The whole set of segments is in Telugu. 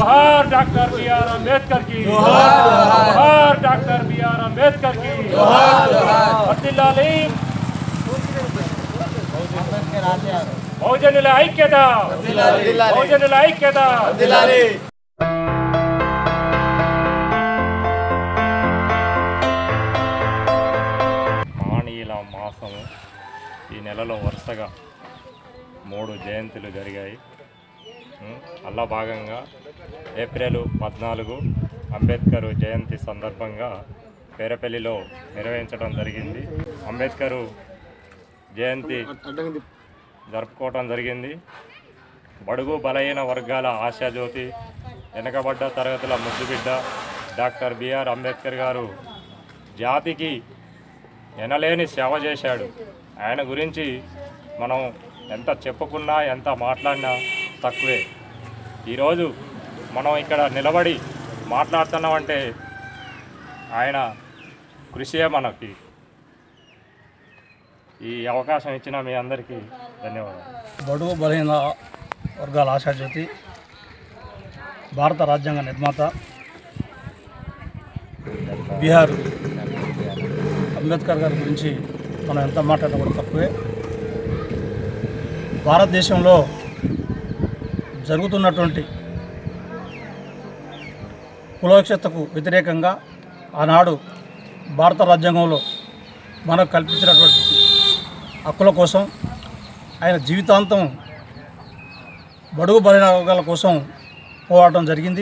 जोहार डॉक्टर बी आर अम्बेडकर की जोहार डॉक्टर बी आर अम्बेडकर की వర్ధిల్లాలి బహుజనుల ఐక్యత బహుజనుల ఐక్యత మహనీయుల మాసము ఈ నెలలో వరుసగా మూడు జయంతులు జరిగాయి ఉం, అలా భాగంగా ఏప్రిల్ పద్నాలుగు అంబేద్కర్ జయంతి సందర్భంగా పేరపల్లిలో నిర్వహించడం జరిగింది అంబేద్కరు జయంతి జరుపుకోవటం జరిగింది బడుగు బలహీన వర్గాల ఆశాజ్యోతి వెనకబడ్డ తరగతుల ముద్దుబిడ్డ డాక్టర్ బిఆర్ అంబేద్కర్ గారు జాతికి ఎనలేని సేవ చేశాడు ఆయన గురించి మనం ఎంత చెప్పుకున్నా ఎంత మాట్లాడినా తక్కువే ఈరోజు మనం ఇక్కడ నిలబడి మాట్లాడుతున్నామంటే ఆయన కృషియే మనకి ఈ అవకాశం ఇచ్చిన మీ అందరికీ ధన్యవాదాలు బడుగు బలహీన వర్గాల ఆశాజ్యోతి భారత రాజ్యాంగ నిర్మాత బీహార్ అంబేద్కర్ గారి గురించి మనం ఎంత మాట్లాడినా కూడా తక్కువే భారతదేశంలో జరుగుతున్నటువంటి కులవక్షతకు వ్యతిరేకంగా ఆనాడు భారత రాజ్యాంగంలో మనకు కల్పించినటువంటి హక్కుల కోసం ఆయన జీవితాంతం బడుగు బలైన వర్గాల కోసం పోరాటం జరిగింది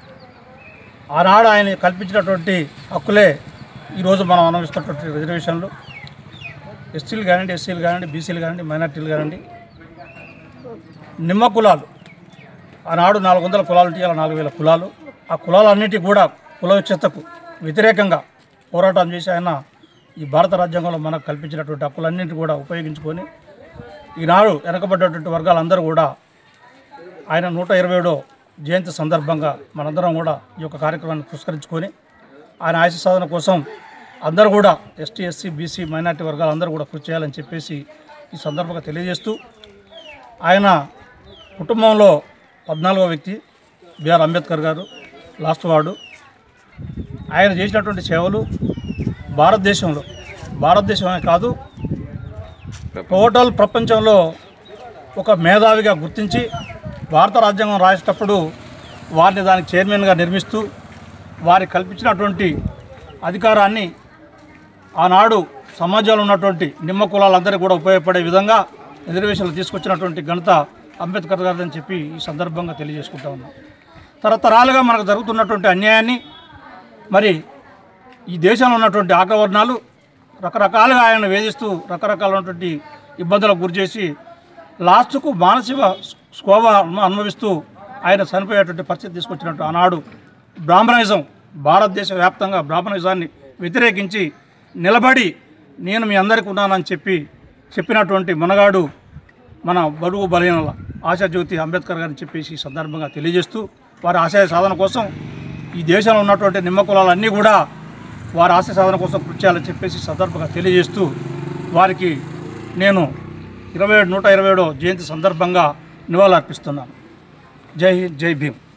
ఆనాడు ఆయన కల్పించినటువంటి హక్కులే ఈరోజు మనం అనుభవిస్తున్నటువంటి రిజర్వేషన్లు ఎస్టీలు కానివ్వండి ఎస్సీలు కానివ్వండి బీసీలు కానివ్వండి మైనార్టీలు కానివ్వండి నిమ్మ కులాలు ఆనాడు నాలుగు వందల కులాలు ఉంటే ఇలా నాలుగు వేల కులాలు ఆ కులాలన్నిటికీ కూడా కుల విచ్ఛేదకు వ్యతిరేకంగా పోరాటం చేసి ఆయన ఈ భారత రాజ్యాంగంలో మనకు కల్పించినటువంటి హక్కులన్నింటినీ కూడా ఉపయోగించుకొని ఈనాడు వెనకబడ్డటువంటి వర్గాలందరూ కూడా ఆయన నూట ఇరవై ఏడో జయంతి సందర్భంగా మనందరం కూడా ఈ యొక్క కార్యక్రమాన్ని పురస్కరించుకొని ఆయన ఆశ సాధన కోసం అందరూ కూడా ఎస్టీ ఎస్సీ బీసీ మైనార్టీ వర్గాలు అందరూ కూడా కృషి చేయాలని చెప్పేసి ఈ సందర్భంగా తెలియజేస్తూ ఆయన కుటుంబంలో పద్నాలుగో వ్యక్తి బిఆర్ అంబేద్కర్ గారు లాస్ట్ వార్డు ఆయన చేసినటువంటి సేవలు భారతదేశంలో భారతదేశమే కాదు టోటల్ ప్రపంచంలో ఒక మేధావిగా గుర్తించి భారత రాజ్యాంగం రాసేటప్పుడు వారిని దానికి చైర్మన్గా నిర్మిస్తూ వారి కల్పించినటువంటి అధికారాన్ని ఆనాడు సమాజంలో ఉన్నటువంటి నిమ్మ కులాలందరికీ కూడా ఉపయోగపడే విధంగా రిజర్వేషన్లు తీసుకొచ్చినటువంటి ఘనత అంబేద్కర్ గారిదని చెప్పి ఈ సందర్భంగా తెలియజేసుకుంటా ఉన్నాం తరతరాలుగా మనకు జరుగుతున్నటువంటి అన్యాయాన్ని మరి ఈ దేశంలో ఉన్నటువంటి ఆగ్రవర్ణాలు రకరకాలుగా ఆయన వేధిస్తూ రకరకాలైనటువంటి ఇబ్బందులకు గురి చేసి లాస్ట్కు మానసిక స్కోవ అనుభవిస్తూ ఆయన చనిపోయేటువంటి పరిస్థితి తీసుకొచ్చినట్టు ఆనాడు బ్రాహ్మణిజం భారతదేశ వ్యాప్తంగా బ్రాహ్మణిజాన్ని వ్యతిరేకించి నిలబడి నేను మీ అందరికీ ఉన్నానని చెప్పి చెప్పినటువంటి మనగాడు మన బడుగు బలహీనల ఆశాజ్యోతి అంబేద్కర్ గారిని చెప్పేసి ఈ సందర్భంగా తెలియజేస్తూ వారి ఆశయ సాధన కోసం ఈ దేశంలో ఉన్నటువంటి నిమ్మ కులాలన్నీ కూడా వారి ఆశయ సాధన కోసం కృషి చేయాలని చెప్పేసి ఈ సందర్భంగా తెలియజేస్తూ వారికి నేను ఇరవై ఏడు నూట ఇరవై ఏడో జయంతి సందర్భంగా నివాళులర్పిస్తున్నాను జై హింద్ జై భీమ్